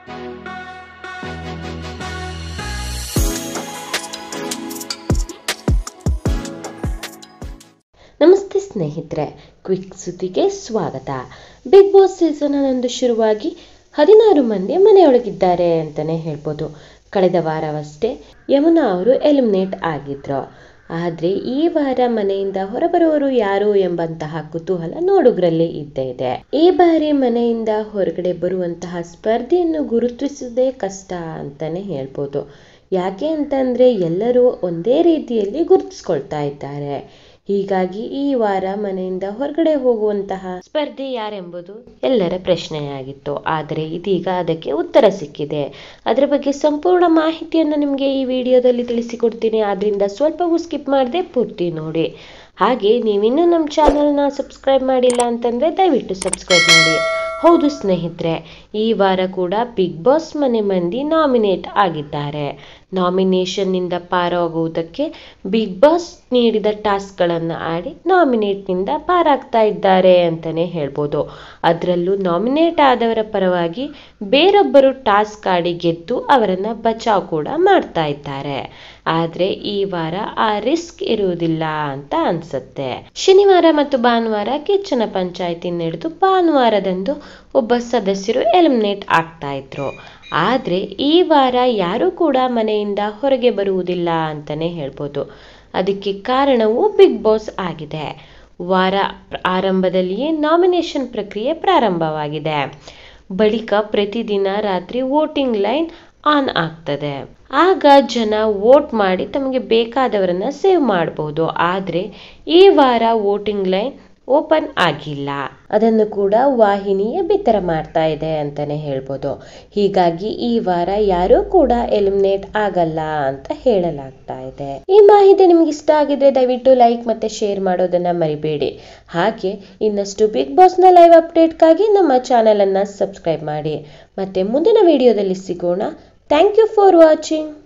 ನಮಸ್ತೆ ಸ್ನೇಹಿತರೆ ಕ್ವಿಕ್ ಸುದ್ದಿಗೆ ಸ್ವಾಗತ ಬಿಗ್ ಬಾಸ್ ಸೀಸನ್ ಹನ್ನೊಂದು ಶುರುವಾಗಿ ಹದಿನಾರು ಮಂದಿ ಮನೆಯೊಳಗಿದ್ದಾರೆ ಅಂತಲೇ ಹೇಳ್ಬೋದು ಕಳೆದ ವಾರವಷ್ಟೇ ಯಮುನಾ ಅವರು ಎಲಿಮಿನೇಟ್ ಆಗಿದ್ರು ಆದರೆ ಈ ವಾರ ಮನೆಯಿಂದ ಹೊರಬರುವವರು ಯಾರು ಎಂಬಂತಹ ಕುತೂಹಲ ನೋಡುಗರಲ್ಲಿ ಇದ್ದೇ ಇದೆ ಈ ಬಾರಿ ಮನೆಯಿಂದ ಹೊರಗಡೆ ಬರುವಂತಹ ಸ್ಪರ್ಧೆಯನ್ನು ಗುರುತಿಸುವುದೇ ಕಷ್ಟ ಅಂತಾನೆ ಹೇಳ್ಬೋದು ಯಾಕೆ ಅಂತಂದ್ರೆ ಎಲ್ಲರೂ ಒಂದೇ ರೀತಿಯಲ್ಲಿ ಗುರುತಿಸ್ಕೊಳ್ತಾ ಇದ್ದಾರೆ ಹೀಗಾಗಿ ಈ ವಾರ ಮನೆಯಿಂದ ಹೊರಗಡೆ ಹೋಗುವಂತಹ ಸ್ಪರ್ಧೆ ಯಾರೆಂಬುದು ಎಲ್ಲರ ಪ್ರಶ್ನೆಯಾಗಿತ್ತು ಆದರೆ ಇದೀಗ ಅದಕ್ಕೆ ಉತ್ತರ ಸಿಕ್ಕಿದೆ ಅದರ ಬಗ್ಗೆ ಸಂಪೂರ್ಣ ಮಾಹಿತಿಯನ್ನು ನಿಮಗೆ ಈ ವಿಡಿಯೋದಲ್ಲಿ ತಿಳಿಸಿಕೊಡ್ತೀನಿ ಆದ್ರಿಂದ ಸ್ವಲ್ಪವೂ ಸ್ಕಿಪ್ ಮಾಡದೆ ಪೂರ್ತಿ ನೋಡಿ ಹಾಗೆ ನೀವಿನ್ನೂ ನಮ್ಮ ಚಾನಲ್ನ ಸಬ್ಸ್ಕ್ರೈಬ್ ಮಾಡಿಲ್ಲ ಅಂತಂದ್ರೆ ದಯವಿಟ್ಟು ಸಬ್ಸ್ಕ್ರೈಬ್ ಮಾಡಿ ಹೌದು ಸ್ನೇಹಿತರೆ ಈ ವಾರ ಕೂಡ ಬಿಗ್ ಬಾಸ್ ಮನೆ ಮಂದಿ ನಾಮಿನೇಟ್ ಆಗಿದ್ದಾರೆ ನಾಮಿನೇಷನ್ನಿಂದ ಪಾರಾಗುವುದಕ್ಕೆ ಬಿಗ್ ಬಾಸ್ ನೀಡಿದ ಟಾಸ್ಕ್ಗಳನ್ನು ಆಡಿ ನಾಮಿನೇಟ್ನಿಂದ ಪಾರಾಗ್ತಾ ಇದ್ದಾರೆ ಅಂತಲೇ ಹೇಳ್ಬೋದು ಅದರಲ್ಲೂ ನಾಮಿನೇಟ್ ಆದವರ ಪರವಾಗಿ ಬೇರೊಬ್ಬರು ಟಾಸ್ಕ್ ಆಡಿ ಗೆದ್ದು ಅವರನ್ನು ಬಚಾವ್ ಕೂಡ ಮಾಡ್ತಾ ಇದ್ದಾರೆ ಆದರೆ ಈ ವಾರ ಆ ರಿಸ್ಕ್ ಇರುವುದಿಲ್ಲ ಅಂತ ಅನ್ಸುತ್ತೆ ಶನಿವಾರ ಮತ್ತು ಭಾನುವಾರ ಕಿಚ್ಚನ ಪಂಚಾಯತಿ ನಡೆದು ಭಾನುವಾರದಂದು ಒಬ್ಬ ಸದಸ್ಯರು ಎಲಿಮಿನೇಟ್ ಆಗ್ತಾ ಇದ್ರು ಆದರೆ ಈ ವಾರ ಯಾರೂ ಕೂಡ ಮನೆಯಿಂದ ಹೊರಗೆ ಬರುವುದಿಲ್ಲ ಅಂತಲೇ ಹೇಳ್ಬೋದು ಅದಕ್ಕೆ ಕಾರಣವು ಬಿಗ್ ಬಾಸ್ ಆಗಿದೆ ವಾರ ಆರಂಭದಲ್ಲಿಯೇ ನಾಮಿನೇಷನ್ ಪ್ರಕ್ರಿಯೆ ಪ್ರಾರಂಭವಾಗಿದೆ ಬಳಿಕ ಪ್ರತಿದಿನ ರಾತ್ರಿ ವೋಟಿಂಗ್ ಲೈನ್ ಆನ್ ಆಗ್ತದೆ ಆಗ ಜನ ವೋಟ್ ಮಾಡಿ ತಮಗೆ ಬೇಕಾದವರನ್ನ ಸೇವ್ ಮಾಡಬಹುದು ಆದರೆ ಈ ವಾರ ವೋಟಿಂಗ್ ಲೈನ್ ಓಪನ್ ಆಗಿಲ್ಲ ಅದನ್ನು ಕೂಡ ವಾಹಿನಿಯೇ ಬಿತ್ತರ ಮಾಡ್ತಾ ಇದೆ ಅಂತಾನೆ ಹೇಳ್ಬೋದು ಹೀಗಾಗಿ ಈ ವಾರ ಯಾರೂ ಕೂಡ ಎಲಿಮಿನೇಟ್ ಆಗಲ್ಲ ಅಂತ ಹೇಳಲಾಗ್ತಾ ಇದೆ ಈ ಮಾಹಿತಿ ನಿಮ್ಗೆ ಇಷ್ಟ ಆಗಿದ್ರೆ ದಯವಿಟ್ಟು ಲೈಕ್ ಮತ್ತೆ ಶೇರ್ ಮಾಡೋದನ್ನ ಮರಿಬೇಡಿ ಹಾಗೆ ಇನ್ನಷ್ಟು ಬಿಗ್ ಬಾಸ್ನ ಲೈವ್ ಅಪ್ಡೇಟ್ಗಾಗಿ ನಮ್ಮ ಚಾನೆಲ್ ಅನ್ನ ಸಬ್ಸ್ಕ್ರೈಬ್ ಮಾಡಿ ಮತ್ತೆ ಮುಂದಿನ ವಿಡಿಯೋದಲ್ಲಿ ಸಿಗೋಣ ಥ್ಯಾಂಕ್ ಯು ಫಾರ್ ವಾಚಿಂಗ್